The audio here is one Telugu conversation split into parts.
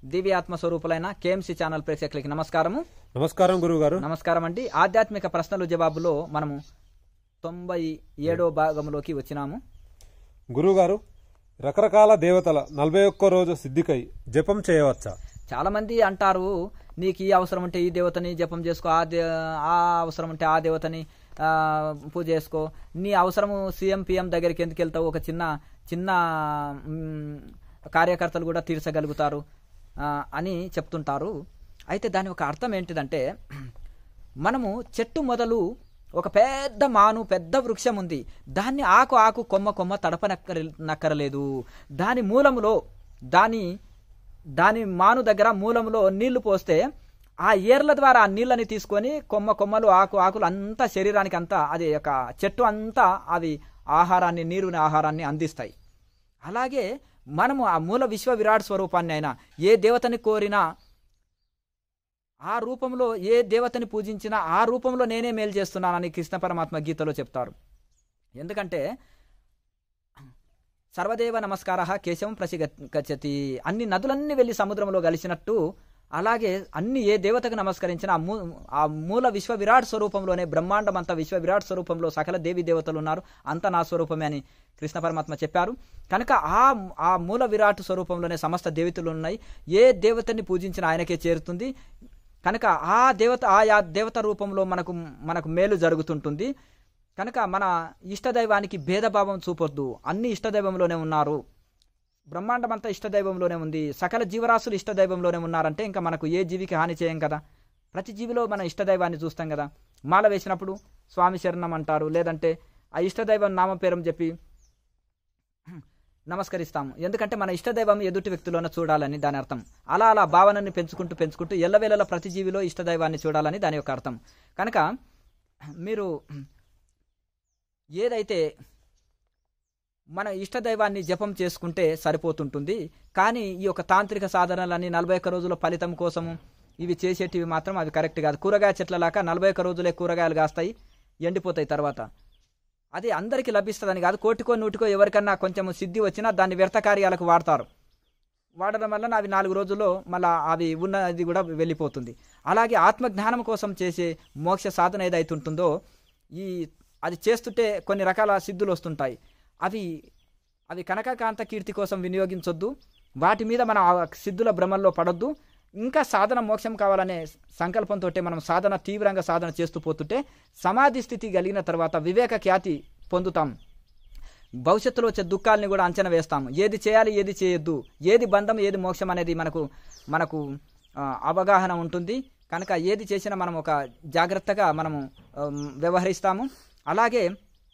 దివ్యాత్మ స్వరూపులైన కేఎంసీ ఛానల్ ప్రేక్షకులకి నమస్కారము నమస్కారం గురువు గారు నమస్కారం అండి ఆధ్యాత్మిక ప్రశ్నలు జవాబులో మనము తొంభై ఏడో భాగంలోకి వచ్చినాము గురువు గారు రకరకాల దేవతల నలభై ఒక్క రోజు సిద్ధికై జపం చేయవచ్చా చాలా మంది అంటారు నీకు ఈ అవసరం ఉంటే ఈ దేవతని జపం చేసుకో ఆ దే ఆ అవసరం ఉంటే ఆ దేవతని ఆ, పూజ చేసుకో నీ అవసరము సీఎం పిఎం దగ్గరికి ఎందుకు వెళ్తావు ఒక చిన్న చిన్న మ్, కార్యకర్తలు కూడా తీర్చగలుగుతారు ఆ, అని చెప్తుంటారు అయితే దాని ఒక అర్థం ఏంటిదంటే మనము చెట్టు మొదలు ఒక పెద్ద మాను పెద్ద వృక్షం ఉంది దాన్ని ఆకు ఆకు కొమ్మ కొమ్మ తడపనక్కర నక్కరలేదు దాని మూలములో దాని దాని మాను దగ్గర మూలంలో నీళ్లు పోస్తే ఆ ఏర్ల ద్వారా ఆ నీళ్ళని తీసుకొని కొమ్మ కొమ్మలు ఆకు ఆకులు అంతా శరీరానికి అంతా అది యొక్క చెట్టు అంతా అవి ఆహారాన్ని నీరుని ఆహారాన్ని అందిస్తాయి అలాగే మనము ఆ మూల విశ్వ విరాట్ స్వరూపాన్ని అయినా ఏ దేవతని కోరినా ఆ రూపంలో ఏ దేవతని పూజించినా ఆ రూపంలో నేనే మేలు చేస్తున్నానని కృష్ణ పరమాత్మ గీతలో చెప్తారు ఎందుకంటే సర్వదేవ నమస్కార కేశవం ప్రసిగచ్చతి అన్ని నదులన్నీ వెళ్ళి సముద్రంలో కలిసినట్టు అలాగే అన్ని ఏ దేవతకు నమస్కరించిన ఆ మూ ఆ మూల విశ్వ విరాట్ స్వరూపంలోనే బ్రహ్మాండం అంతా విశ్వ విరాట్ స్వరూపంలో సకల దేవి దేవతలు ఉన్నారు అంత నా స్వరూపమే అని కృష్ణ పరమాత్మ చెప్పారు కనుక ఆ ఆ మూల విరాట్ స్వరూపంలోనే సమస్త దేవతలు ఉన్నాయి ఏ దేవతని పూజించిన ఆయనకే చేరుతుంది కనుక ఆ దేవత ఆయా దేవత రూపంలో మనకు మనకు మేలు జరుగుతుంటుంది కనుక మన ఇష్టదైవానికి భేదభావం చూపొద్దు అన్ని ఇష్టదైవంలోనే ఉన్నారు బ్రహ్మాండం అంతా ఇష్టదైవంలోనే ఉంది సకల జీవరాశులు ఇష్టదైవంలోనే ఉన్నారంటే ఇంకా మనకు ఏ జీవికి హాని చేయం కదా ప్రతి జీవిలో మన ఇష్టదైవాన్ని చూస్తాం కదా మాల వేసినప్పుడు స్వామి శరణం అంటారు లేదంటే ఆ ఇష్టదైవం నామ పేరం చెప్పి నమస్కరిస్తాము ఎందుకంటే మన ఇష్టదైవం ఎదుటి వ్యక్తిలోనే చూడాలని దాని అర్థం అలా అలా భావనని పెంచుకుంటూ పెంచుకుంటూ ఎల్లవేళల ప్రతి జీవిలో ఇష్టదైవాన్ని చూడాలని దాని యొక్క అర్థం కనుక మీరు ఏదైతే మన ఇష్టదైవాన్ని జపం చేసుకుంటే సరిపోతుంటుంది కానీ ఈ యొక్క తాంత్రిక సాధనలన్నీ నలభై ఒక్క రోజుల ఫలితం కోసము ఇవి చేసేటివి మాత్రం అవి కరెక్ట్ కాదు కూరగాయ చెట్లలాగా నలభై ఒక్క రోజులే కూరగాయలు కాస్తాయి ఎండిపోతాయి తర్వాత అది అందరికీ లభిస్తుందని కాదు కోటికో నూటికో ఎవరికన్నా కొంచెం సిద్ధి వచ్చినా దాన్ని వ్యర్థ కార్యాలకు వాడతారు వాడడం వలన అవి నాలుగు రోజుల్లో మళ్ళీ అవి ఉన్నది కూడా వెళ్ళిపోతుంది అలాగే ఆత్మజ్ఞానం కోసం చేసే మోక్ష సాధన ఏదైతే ఉంటుందో ఈ అది చేస్తుంటే కొన్ని రకాల సిద్ధులు వస్తుంటాయి అవి అవి కనకకాంత కీర్తి కోసం వినియోగించొద్దు వాటి మీద మనం ఆ సిద్ధుల భ్రమంలో పడొద్దు ఇంకా సాధన మోక్షం కావాలనే సంకల్పంతో మనం సాధన తీవ్రంగా సాధన చేస్తూ పోతుంటే సమాధి స్థితి కలిగిన తర్వాత వివేక ఖ్యాతి పొందుతాం భవిష్యత్తులో వచ్చే దుఃఖాలని కూడా అంచనా వేస్తాము ఏది చేయాలి ఏది చేయొద్దు ఏది బంధం ఏది మోక్షం అనేది మనకు మనకు ఆ, అవగాహన ఉంటుంది కనుక ఏది చేసినా మనం ఒక జాగ్రత్తగా మనము ఆ, వ్యవహరిస్తాము అలాగే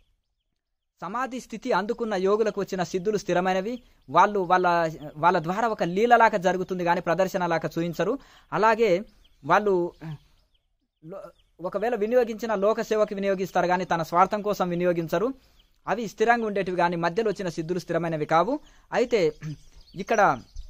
సమాధి స్థితి అందుకున్న యోగులకు వచ్చిన సిద్ధులు స్థిరమైనవి వాళ్ళు వాళ్ళ వాళ్ళ ద్వారా ఒక లీలలాగా జరుగుతుంది కానీ ప్రదర్శనలాగా చూపించరు అలాగే వాళ్ళు లో- ఒకవేళ వినియోగించిన లోక సేవకి వినియోగిస్తారు కానీ తన స్వార్థం కోసం వినియోగించరు అవి స్థిరంగా ఉండేటివి కానీ మధ్యలో వచ్చిన సిద్ధులు స్థిరమైనవి కావు అయితే ఇక్కడ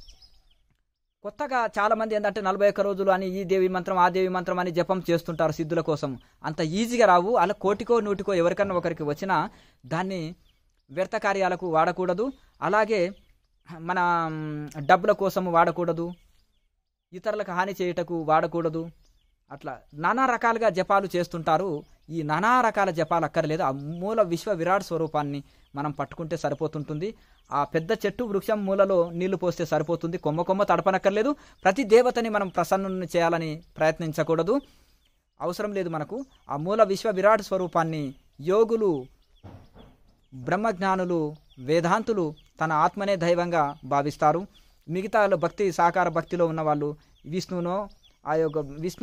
కొత్తగా చాలా మంది ఏంటంటే నలభై ఒక్క రోజులు అని ఈ దేవి మంత్రం ఆ దేవి మంత్రం అని జపం చేస్తుంటారు సిద్ధుల కోసం అంత ఈజీగా రావు అలా కోటికో నూటికో ఎవరికన్నా ఒకరికి వచ్చినా దాన్ని వ్యర్థ కార్యాలకు వాడకూడదు అలాగే మన మ్, డబ్బుల కోసం వాడకూడదు ఇతరులకు హాని చేయుటకు వాడకూడదు అట్లా నానా రకాలుగా జపాలు చేస్తుంటారు ఈ నానా రకాల జపాలు అక్కర్లేదు ఆ మూల విశ్వ విరాట్ స్వరూపాన్ని మనం పట్టుకుంటే సరిపోతుంటుంది ఆ పెద్ద చెట్టు వృక్షం మూలలో నీళ్లు పోస్తే సరిపోతుంది కొమ్మ కొమ్మ తడపనక్కర్లేదు ప్రతి దేవతని మనం ప్రసన్నుని చేయాలని ప్రయత్నించకూడదు అవసరం లేదు మనకు ఆ మూల విశ్వ విరాట్ స్వరూపాన్ని యోగులు బ్రహ్మజ్ఞానులు వేదాంతులు తన ఆత్మనే దైవంగా భావిస్తారు మిగతా భక్తి సాకార భక్తిలో ఉన్న వాళ్ళు విష్ణువునో ఆ యొక్క విష్ణు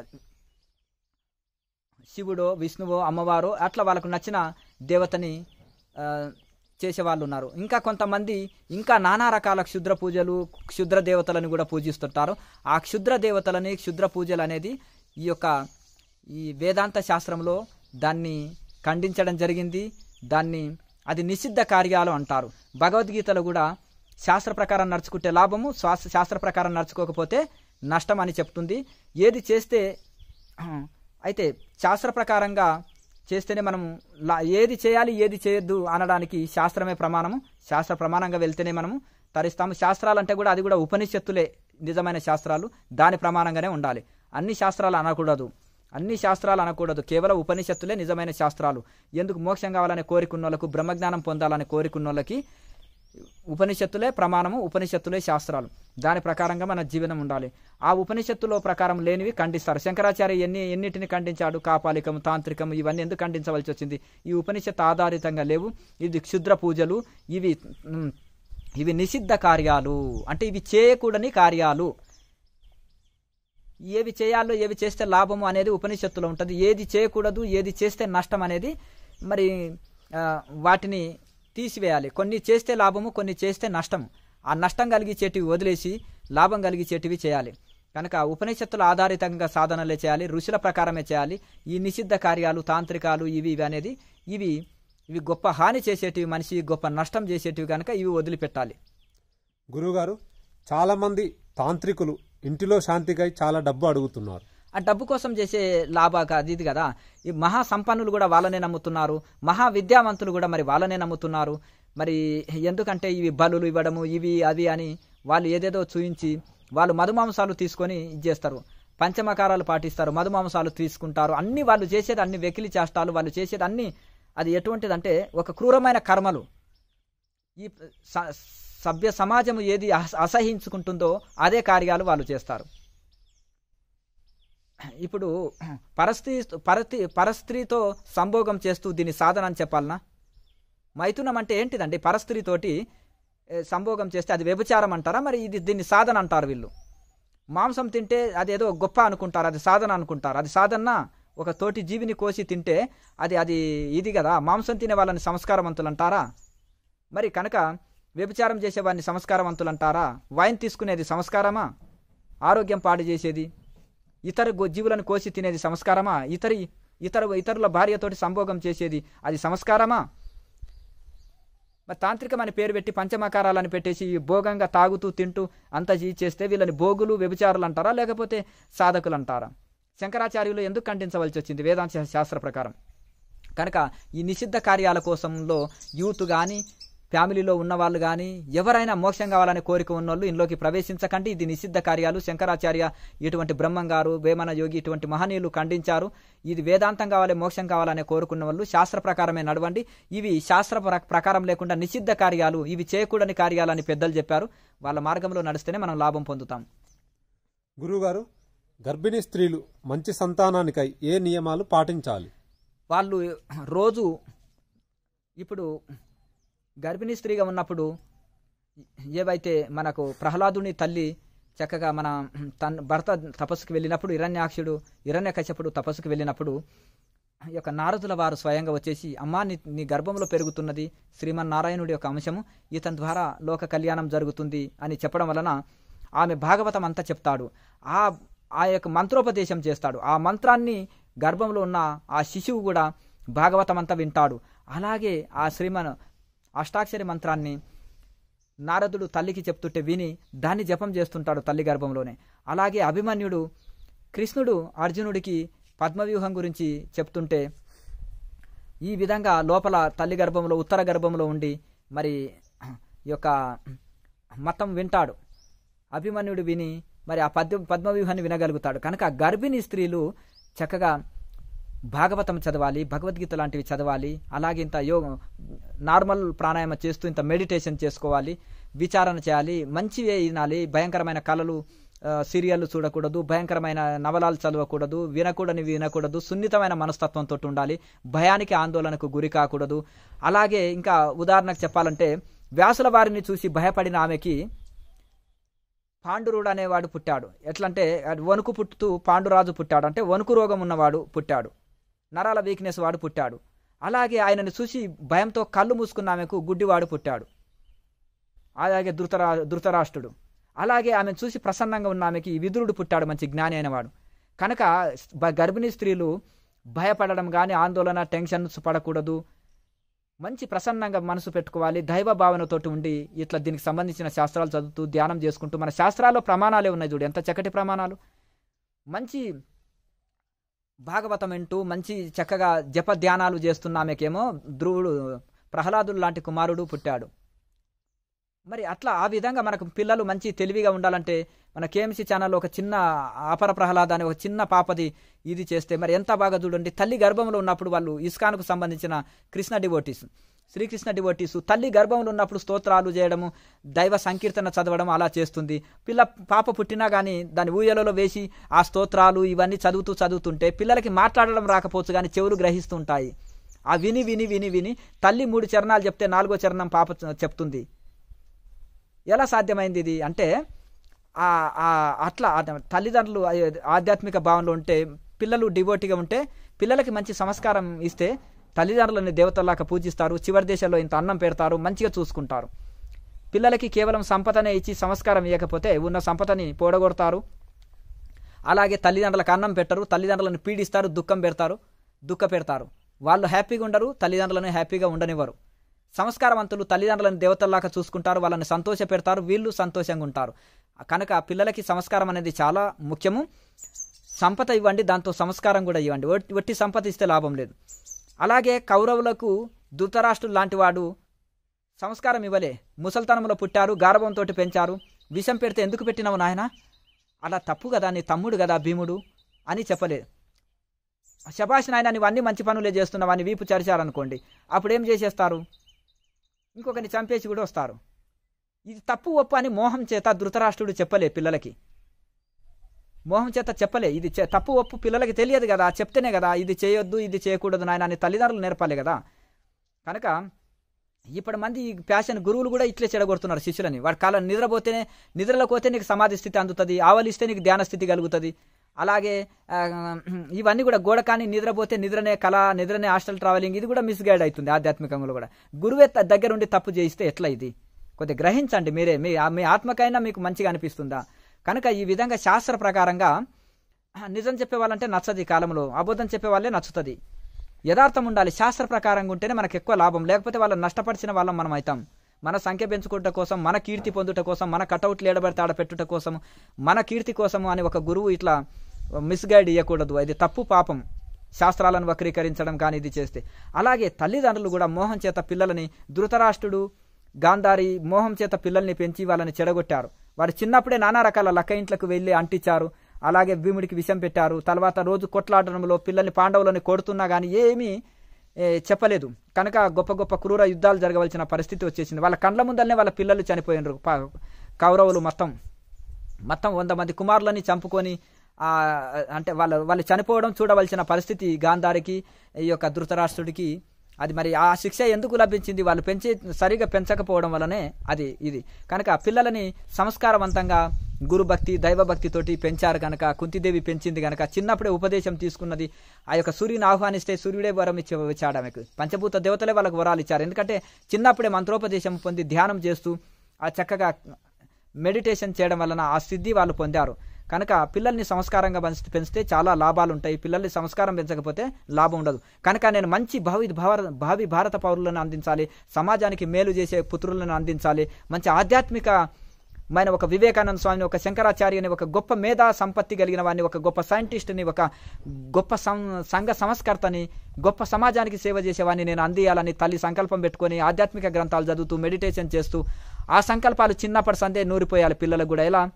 శివుడో విష్ణువో అమ్మవారో అట్లా వాళ్ళకు నచ్చిన దేవతని ఆ, చేసేవాళ్ళు ఉన్నారు ఇంకా కొంతమంది ఇంకా నానా రకాల క్షుద్ర పూజలు క్షుద్ర దేవతలను కూడా పూజిస్తుంటారు ఆ క్షుద్ర దేవతలని క్షుద్ర పూజలు అనేది ఈ యొక్క ఈ వేదాంత శాస్త్రంలో దాన్ని ఖండించడం జరిగింది దాన్ని అది నిషిద్ధ కార్యాలు అంటారు భగవద్గీతలో కూడా శాస్త్ర ప్రకారం నడుచుకుంటే లాభము శ్వాస శాస్త్ర ప్రకారం నడుచుకోకపోతే నష్టం అని చెప్తుంది ఏది చేస్తే అయితే శాస్త్ర ప్రకారంగా చేస్తేనే మనం లా- ఏది చేయాలి ఏది చేయొద్దు అనడానికి శాస్త్రమే ప్రమాణము శాస్త్ర ప్రమాణంగా వెళ్తేనే మనము తరిస్తాము శాస్త్రాలంటే కూడా అది కూడా ఉపనిషత్తులే నిజమైన శాస్త్రాలు దాని ప్రమాణంగానే ఉండాలి అన్ని శాస్త్రాలు అనకూడదు అన్ని శాస్త్రాలు అనకూడదు కేవలం ఉపనిషత్తులే నిజమైన శాస్త్రాలు ఎందుకు మోక్షం కావాలనే కోరికున్నోళ్ళకు బ్రహ్మజ్ఞానం పొందాలనే కోరికున్నోళ్ళకి ఉపనిషత్తులే ప్రమాణము ఉపనిషత్తులే శాస్త్రాలు దాని ప్రకారంగా మన జీవనం ఉండాలి ఆ ఉపనిషత్తులో ప్రకారం లేనివి ఖండిస్తారు శంకరాచార్య ఎన్ని ఎన్నిటిని ఖండించాడు కాపాలికం తాంత్రికం ఇవన్నీ ఎందుకు ఖండించవలసి వచ్చింది ఈ ఉపనిషత్తు ఆధారితంగా లేవు ఇది క్షుద్ర పూజలు ఇవి ఉమ్, ఇవి నిషిద్ధ కార్యాలు అంటే ఇవి చేయకూడని కార్యాలు ఏవి చేయాలో ఏవి చేస్తే లాభము అనేది ఉపనిషత్తులో ఉంటుంది ఏది చేయకూడదు ఏది చేస్తే నష్టం అనేది మరి ఆ, వాటిని తీసివేయాలి కొన్ని చేస్తే లాభము కొన్ని చేస్తే నష్టము ఆ నష్టం కలిగించేటివి వదిలేసి లాభం కలిగించేటివి చేయాలి కనుక ఉపనిషత్తుల ఆధారితంగా సాధనలే చేయాలి ఋషుల ప్రకారమే చేయాలి ఈ నిషిద్ధ కార్యాలు తాంత్రికాలు ఇవి ఇవి అనేది ఇవి ఇవి గొప్ప హాని చేసేటివి మనిషి గొప్ప నష్టం చేసేటివి కనుక ఇవి వదిలిపెట్టాలి గురువుగారు చాలామంది తాంత్రికులు ఇంటిలో శాంతికై చాలా డబ్బు అడుగుతున్నారు ఆ డబ్బు కోసం చేసే లాభా కాదు ఇది కదా ఈ మహా సంపన్నులు కూడా వాళ్ళనే నమ్ముతున్నారు మహా విద్యావంతులు కూడా మరి వాళ్ళనే నమ్ముతున్నారు మరి ఎందుకంటే ఇవి బలులు ఇవ్వడము ఇవి అవి అని వాళ్ళు ఏదేదో చూయించి వాళ్ళు మధుమాంసాలు తీసుకొని ఇది చేస్తారు పంచమకారాలు పాటిస్తారు మధుమాంసాలు తీసుకుంటారు అన్ని వాళ్ళు చేసేది అన్ని వెకిలి చేష్టాలు వాళ్ళు చేసేది అన్ని అది ఎటువంటిదంటే ఒక క్రూరమైన కర్మలు ఈ స- సభ్య సమాజం ఏది అస- అసహించుకుంటుందో అదే కార్యాలు వాళ్ళు చేస్తారు ఇప్పుడు పరస్త్రీ పరతి పరస్త్రీతో సంభోగం చేస్తూ దీన్ని సాధన అని చెప్పాలనా మైథునం అంటే ఏంటిదండి పరస్త్రీతోటి ఏ, సంభోగం చేస్తే అది వ్యభిచారం అంటారా మరి ఇది దీన్ని సాధన అంటారు వీళ్ళు మాంసం తింటే అదేదో గొప్ప అనుకుంటారు అది సాధన అనుకుంటారు అది సాధన ఒక తోటి జీవిని కోసి తింటే అది అది ఇది కదా మాంసం తినే వాళ్ళని సంస్కారవంతులు అంటారా మరి కనుక వ్యభిచారం చేసే వారిని సంస్కారవంతులు అంటారా వైన్ తీసుకునేది సంస్కారమా ఆరోగ్యం పాడు చేసేది ఇతర గో- జీవులను కోసి తినేది సంస్కారమా ఇతరి ఇతర ఇతరుల భార్యతోటి సంభోగం చేసేది అది సంస్కారమా మరి తాంత్రికం అని పేరు పెట్టి పంచమకారాలని పెట్టేసి భోగంగా తాగుతూ తింటూ అంత ఈ చేస్తే వీళ్ళని భోగులు వ్యభిచారులు అంటారా లేకపోతే సాధకులు అంటారా శంకరాచార్యులు ఎందుకు ఖండించవలసి వచ్చింది వేదాంత శాస్త్ర ప్రకారం కనుక ఈ నిషిద్ధ కార్యాల కోసంలో యూత్ కానీ ఫ్యామిలీలో ఉన్న వాళ్ళు కానీ ఎవరైనా మోక్షం కావాలనే కోరిక ఉన్నోళ్ళు ఇందులోకి ప్రవేశించకండి ఇది నిషిద్ధ కార్యాలు శంకరాచార్య ఇటువంటి బ్రహ్మం గారు వేమన యోగి ఇటువంటి మహనీయులు ఖండించారు ఇది వేదాంతం కావాలి మోక్షం కావాలనే కోరుకున్న వాళ్ళు శాస్త్ర ప్రకారమే నడవండి ఇవి శాస్త్ర ప్ర- ప్రకారం లేకుండా నిషిద్ధ కార్యాలు ఇవి చేయకూడని కార్యాలని పెద్దలు చెప్పారు వాళ్ళ మార్గంలో నడిస్తేనే మనం లాభం పొందుతాం గురువుగారు గర్భిణీ స్త్రీలు మంచి సంతానానికై ఏ నియమాలు పాటించాలి వాళ్ళు రోజు ఇప్పుడు గర్భిణీ స్త్రీగా ఉన్నప్పుడు ఏవైతే మనకు ప్రహ్లాదుని తల్లి చక్కగా మన తన భర్త తపస్సుకు వెళ్ళినప్పుడు ఇరణ్యాక్షుడు ఇరణ్యకశ్యపుడు తపస్సుకు వెళ్ళినప్పుడు ఈ యొక్క నారదుల వారు స్వయంగా వచ్చేసి అమ్మా నీ నీ గర్భంలో పెరుగుతున్నది శ్రీమన్నారాయణుడి యొక్క అంశము ఇతని ద్వారా లోక కళ్యాణం జరుగుతుంది అని చెప్పడం వలన ఆమె భాగవతం అంతా చెప్తాడు ఆ ఆ యొక్క మంత్రోపదేశం చేస్తాడు ఆ మంత్రాన్ని గర్భంలో ఉన్న ఆ శిశువు కూడా భాగవతం అంతా వింటాడు అలాగే ఆ శ్రీమన్ అష్టాక్షరి మంత్రాన్ని నారదుడు తల్లికి చెప్తుంటే విని దాన్ని జపం చేస్తుంటాడు తల్లి గర్భంలోనే అలాగే అభిమన్యుడు కృష్ణుడు అర్జునుడికి పద్మవ్యూహం గురించి చెప్తుంటే ఈ విధంగా లోపల తల్లి గర్భంలో ఉత్తర గర్భంలో ఉండి మరి ఈ యొక్క మతం వింటాడు అభిమన్యుడు విని మరి ఆ పద్మ పద్మవ్యూహాన్ని వినగలుగుతాడు కనుక గర్భిణీ స్త్రీలు చక్కగా భాగవతం చదవాలి భగవద్గీత లాంటివి చదవాలి అలాగే ఇంత యోగ నార్మల్ ప్రాణాయామ చేస్తూ ఇంత మెడిటేషన్ చేసుకోవాలి విచారణ చేయాలి మంచివే వినాలి భయంకరమైన కళలు ఆ, సీరియళ్ళు చూడకూడదు భయంకరమైన నవలాలు చదవకూడదు వినకూడని వినకూడదు సున్నితమైన మనస్తత్వంతో ఉండాలి భయానికి ఆందోళనకు గురి కాకూడదు అలాగే ఇంకా ఉదాహరణకు చెప్పాలంటే వ్యాసుల వారిని చూసి భయపడిన ఆమెకి పాండురుడు అనేవాడు పుట్టాడు ఎట్లంటే అది వణుకు పుట్టుతూ పాండురాజు పుట్టాడు అంటే వణుకు రోగం ఉన్నవాడు పుట్టాడు నరాల వీక్నెస్ వాడు పుట్టాడు అలాగే ఆయనను చూసి భయంతో కళ్ళు మూసుకున్న ఆమెకు గుడ్డివాడు పుట్టాడు అలాగే ధృతరా ధృతరాష్ట్రుడు అలాగే ఆమెను చూసి ప్రసన్నంగా ఉన్న ఆమెకి విదురుడు పుట్టాడు మంచి జ్ఞాని అయినవాడు కనుక బ- గర్భిణీ స్త్రీలు భయపడడం కానీ ఆందోళన టెన్షన్ పడకూడదు మంచి ప్రసన్నంగా మనసు పెట్టుకోవాలి దైవ భావనతోటి ఉండి ఇట్లా దీనికి సంబంధించిన శాస్త్రాలు చదువుతూ ధ్యానం చేసుకుంటూ మన శాస్త్రాల్లో ప్రమాణాలే ఉన్నాయి చూడు ఎంత చక్కటి ప్రమాణాలు మంచి భాగవతం వింటూ మంచి చక్కగా జప ధ్యానాలు చేస్తున్న ఆమెకేమో ధ్రువుడు ప్రహ్లాదుడు లాంటి కుమారుడు పుట్టాడు మరి అట్లా ఆ విధంగా మనకు పిల్లలు మంచి తెలివిగా ఉండాలంటే మన కేఎంసీ ఛానల్లో ఒక చిన్న అపర ప్రహ్లాద అనే ఒక చిన్న పాపది ఇది చేస్తే మరి ఎంత బాగా చూడండి తల్లి గర్భంలో ఉన్నప్పుడు వాళ్ళు ఇస్కాన్కు సంబంధించిన కృష్ణ డివోటీస్ శ్రీకృష్ణ డివోటీసు తల్లి గర్భంలో ఉన్నప్పుడు స్తోత్రాలు చేయడము దైవ సంకీర్తన చదవడం అలా చేస్తుంది పిల్ల పాప పుట్టినా కానీ దాని ఊయలలో వేసి ఆ స్తోత్రాలు ఇవన్నీ చదువుతూ చదువుతుంటే పిల్లలకి మాట్లాడడం రాకపోవచ్చు కానీ చెవులు గ్రహిస్తుంటాయి ఆ విని విని విని విని తల్లి మూడు చరణాలు చెప్తే నాలుగో చరణం పాప చ- చెప్తుంది ఎలా సాధ్యమైంది ఇది అంటే ఆ- ఆ అట్లా ఆ తల్లిదండ్రులు ఆ- ఆధ్యాత్మిక భావంలో ఉంటే పిల్లలు డివోటీగా ఉంటే పిల్లలకి మంచి సంస్కారం ఇస్తే తల్లిదండ్రులని దేవతల్లాగా పూజిస్తారు చివరి దేశాల్లో ఇంత అన్నం పెడతారు మంచిగా చూసుకుంటారు పిల్లలకి కేవలం సంపదనే ఇచ్చి సంస్కారం ఇవ్వకపోతే ఉన్న సంపదని పోడగొడతారు అలాగే తల్లిదండ్రులకు అన్నం పెట్టరు తల్లిదండ్రులను పీడిస్తారు దుఃఖం పెడతారు దుఃఖ పెడతారు వాళ్ళు హ్యాపీగా ఉండరు తల్లిదండ్రులను హ్యాపీగా ఉండనివ్వరు సంస్కారవంతులు తల్లిదండ్రులను దేవతల్లాగా చూసుకుంటారు వాళ్ళని సంతోష పెడతారు వీళ్ళు సంతోషంగా ఉంటారు కనుక పిల్లలకి సంస్కారం అనేది చాలా ముఖ్యము సంపద ఇవ్వండి దాంతో సంస్కారం కూడా ఇవ్వండి ఒట్టి- ఒట్టి సంపద ఇస్తే లాభం లేదు అలాగే కౌరవులకు ధృతరాష్ట్రుడు లాంటి వాడు సంస్కారం ఇవ్వలే ముసల్తనంలో పుట్టారు గారభంతో పెంచారు విషం పెడితే ఎందుకు పెట్టినావు నాయన అలా తప్పు కదా నీ తమ్ముడు కదా భీముడు అని చెప్పలేదు శభాష్ నాయన నువ్వు అన్ని మంచి పనులే చేస్తున్నావు అని వీపు చరిచారనుకోండి అప్పుడు ఏం చేసేస్తారు ఇంకొకరిని చంపేసి కూడా వస్తారు ఇది తప్పు ఒప్పు అని మోహం చేత ధృతరాష్ట్రుడు చెప్పలే పిల్లలకి మోహం చేత చెప్పలే ఇది చే- తప్పు ఒప్పు పిల్లలకి తెలియదు కదా చెప్తేనే కదా ఇది చేయొద్దు ఇది చేయకూడదు నాయన అని తల్లిదండ్రులు నేర్పాలి కదా కనుక ఇప్పటి మంది ఈ ప్యాషన్ గురువులు కూడా ఇట్లే చెడగొడుతున్నారు శిష్యులని వాడి కాలం నిద్రపోతేనే నిద్రలోకి పోతే నీకు సమాధి స్థితి అందుతుంది ఆవలిస్తే నీకు ధ్యాన స్థితి కలుగుతుంది అలాగే ఆ, ఇవన్నీ కూడా గోడకాని నిద్రపోతే నిద్రనే కళ నిద్రనే హాస్టల్ ట్రావెలింగ్ ఇది కూడా మిస్గైడ్ అవుతుంది ఆధ్యాత్మికంలో కూడా గురువే త- దగ్గర ఉండి తప్పు చేయిస్తే ఎట్లా ఇది కొద్దిగా గ్రహించండి మీరే మీ మీ ఆత్మకైనా మీకు మంచిగా అనిపిస్తుందా కనుక ఈ విధంగా శాస్త్ర ప్రకారంగా ఆ, నిజం చెప్పేవాళ్ళంటే నచ్చదు ఈ కాలంలో అబద్ధం చెప్పేవాళ్ళే నచ్చుతుంది యథార్థం ఉండాలి శాస్త్ర ప్రకారంగా ఉంటేనే మనకు ఎక్కువ లాభం లేకపోతే వాళ్ళని నష్టపరిచిన వాళ్ళం మనం అవుతాం మన సంఖ్య పెంచుకుంట కోసం మన కీర్తి పొందుట కోసం మన కటౌట్లు ఏడబడితే ఆడ పెట్టుట కోసం మన కీర్తి కోసం అని ఒక గురువు ఇట్లా మిస్గైడ్ ఇవ్వకూడదు అది తప్పు పాపం శాస్త్రాలను వక్రీకరించడం కానీ ఇది చేస్తే అలాగే తల్లిదండ్రులు కూడా మోహం చేత పిల్లలని ధృతరాష్ట్రుడు గాంధారి మోహం చేత పిల్లల్ని పెంచి వాళ్ళని చెడగొట్టారు వారు చిన్నప్పుడే నానా రకాల లక్క ఇంట్లకు వెళ్ళి అంటించారు అలాగే భీముడికి విషం పెట్టారు తర్వాత రోజు కొట్లాడడంలో పిల్లల్ని పాండవులని కొడుతున్నా కానీ ఏమీ ఏ, చెప్పలేదు కనుక గొప్ప గొప్ప క్రూర యుద్ధాలు జరగవలసిన పరిస్థితి వచ్చేసింది వాళ్ళ కండ్ల ముందరనే వాళ్ళ పిల్లలు చనిపోయినారు ప- కౌరవులు మొత్తం మొత్తం వంద మంది కుమారులని చంపుకొని ఆ, అంటే వాళ్ళ వాళ్ళు చనిపోవడం చూడవలసిన పరిస్థితి గాంధారికి ఈ యొక్క ధృతరాష్ట్రుడికి అది మరి ఆ శిక్ష ఎందుకు లభించింది వాళ్ళు పెంచి సరిగా పెంచకపోవడం వల్లనే అది ఇది కనుక పిల్లలని సంస్కారవంతంగా గురుభక్తి దైవభక్తితోటి పెంచారు కనుక కుంతిదేవి పెంచింది కనుక చిన్నప్పుడే ఉపదేశం తీసుకున్నది ఆ యొక్క సూర్యుని ఆహ్వానిస్తే సూర్యుడే వరం ఇచ్చి వచ్చాడు ఆమెకు పంచభూత దేవతలే వాళ్ళకు వరాలు ఇచ్చారు ఎందుకంటే చిన్నప్పుడే మంత్రోపదేశం పొంది ధ్యానం చేస్తూ ఆ చక్కగా మెడిటేషన్ చేయడం వలన ఆ సిద్ధి వాళ్ళు పొందారు కనుక పిల్లల్ని సంస్కారంగా పెంచ- పెంచితే చాలా లాభాలు ఉంటాయి పిల్లల్ని సంస్కారం పెంచకపోతే లాభం ఉండదు కనుక నేను మంచి భావి భారత భావి భారత పౌరులను అందించాలి సమాజానికి మేలు చేసే పుత్రులను అందించాలి మంచి ఆధ్యాత్మిక మైన ఒక వివేకానంద స్వామిని ఒక శంకరాచార్యని ఒక గొప్ప మేధా సంపత్తి కలిగిన వాడిని ఒక గొప్ప సైంటిస్ట్ని ఒక గొప్ప సం- సంఘ సంస్కర్తని గొప్ప సమాజానికి సేవ చేసేవాడిని నేను అందియాలని తల్లి సంకల్పం పెట్టుకొని ఆధ్యాత్మిక గ్రంథాలు చదువుతూ మెడిటేషన్ చేస్తూ ఆ సంకల్పాలు చిన్నప్పటి సందే నూరిపోయాలి పిల్లలకు కూడా ఎలా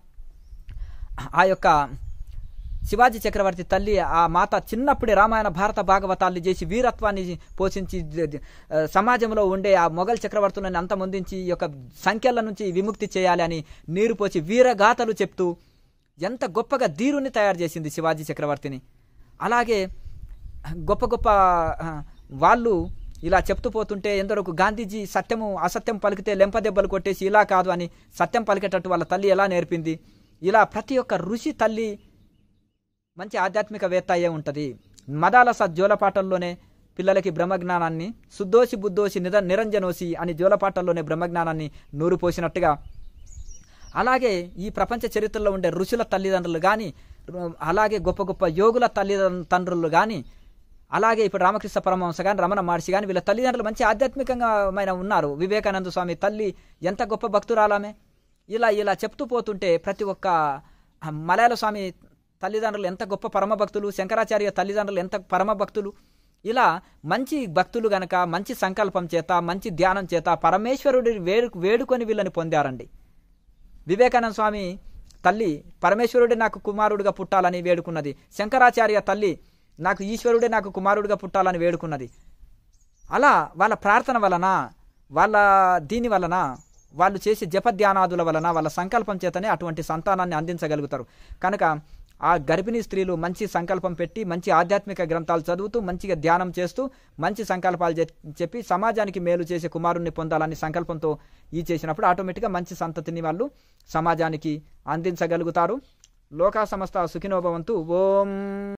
ఆ యొక్క శివాజీ చక్రవర్తి తల్లి ఆ మాత చిన్నప్పుడే రామాయణ భారత భాగవతాల్ని చేసి వీరత్వాన్ని పోషించి ద- ద- ఆ, సమాజంలో ఉండే ఆ మొఘల్ చక్రవర్తులను అంతమొందించి ఈ యొక్క సంఖ్యల నుంచి విముక్తి చేయాలి అని నీరు పోసి వీరగాథలు చెప్తూ ఎంత గొప్పగా ధీరుని తయారు చేసింది శివాజీ చక్రవర్తిని అలాగే గొప్ప గొప్ప ఆ, వాళ్ళు ఇలా చెప్తూ పోతుంటే ఎందరకు గాంధీజీ సత్యము అసత్యం పలికితే లెంపదెబ్బలు కొట్టేసి ఇలా కాదు అని సత్యం పలికేటట్టు వాళ్ళ తల్లి ఎలా నేర్పింది ఇలా ప్రతి ఒక్క ఋషి తల్లి మంచి ఆధ్యాత్మికవేత్త అయ్యే ఉంటుంది మదాలస జోలపాటల్లోనే పిల్లలకి బ్రహ్మజ్ఞానాన్ని శుద్ధోసి బుద్ధోసి నిర నిరంజనోసి అని జోలపాటల్లోనే బ్రహ్మజ్ఞానాన్ని నూరు పోసినట్టుగా అలాగే ఈ ప్రపంచ చరిత్రలో ఉండే ఋషుల తల్లిదండ్రులు కానీ అలాగే గొప్ప గొప్ప యోగుల తల్లిదండ్రులు కానీ అలాగే ఇప్పుడు రామకృష్ణ పరమహంస కానీ రమణ మహర్షి కానీ వీళ్ళ తల్లిదండ్రులు మంచి ఆధ్యాత్మికంగా మైన ఉన్నారు వివేకానంద స్వామి తల్లి ఎంత గొప్ప భక్తురాలామే ఇలా ఇలా చెప్తూ పోతుంటే ప్రతి ఒక్క ఆ, మలయాళ స్వామి తల్లిదండ్రులు ఎంత గొప్ప పరమ భక్తులు శంకరాచార్య తల్లిదండ్రులు ఎంత పరమ భక్తులు ఇలా మంచి భక్తులు గనక మంచి సంకల్పం చేత మంచి ధ్యానం చేత పరమేశ్వరుడి వేడు వేడుకొని వీళ్ళని పొందారండి వివేకానంద స్వామి తల్లి పరమేశ్వరుడే నాకు కుమారుడిగా పుట్టాలని వేడుకున్నది శంకరాచార్య తల్లి నాకు ఈశ్వరుడే నాకు కుమారుడిగా పుట్టాలని వేడుకున్నది అలా వాళ్ళ ప్రార్థన వలన వాళ్ళ దీని వలన వాళ్ళు చేసే జపధ్యానాదుల వలన వాళ్ళ సంకల్పం చేతనే అటువంటి సంతానాన్ని అందించగలుగుతారు కనుక ఆ గర్భిణీ స్త్రీలు మంచి సంకల్పం పెట్టి మంచి ఆధ్యాత్మిక గ్రంథాలు చదువుతూ మంచిగా ధ్యానం చేస్తూ మంచి సంకల్పాలు చె- చెప్పి సమాజానికి మేలు చేసే కుమారుణ్ణి పొందాలని సంకల్పంతో ఈ చేసినప్పుడు ఆటోమేటిక్గా మంచి సంతతిని వాళ్ళు సమాజానికి అందించగలుగుతారు లోకా సమస్త సుఖినోభవంతు ఓం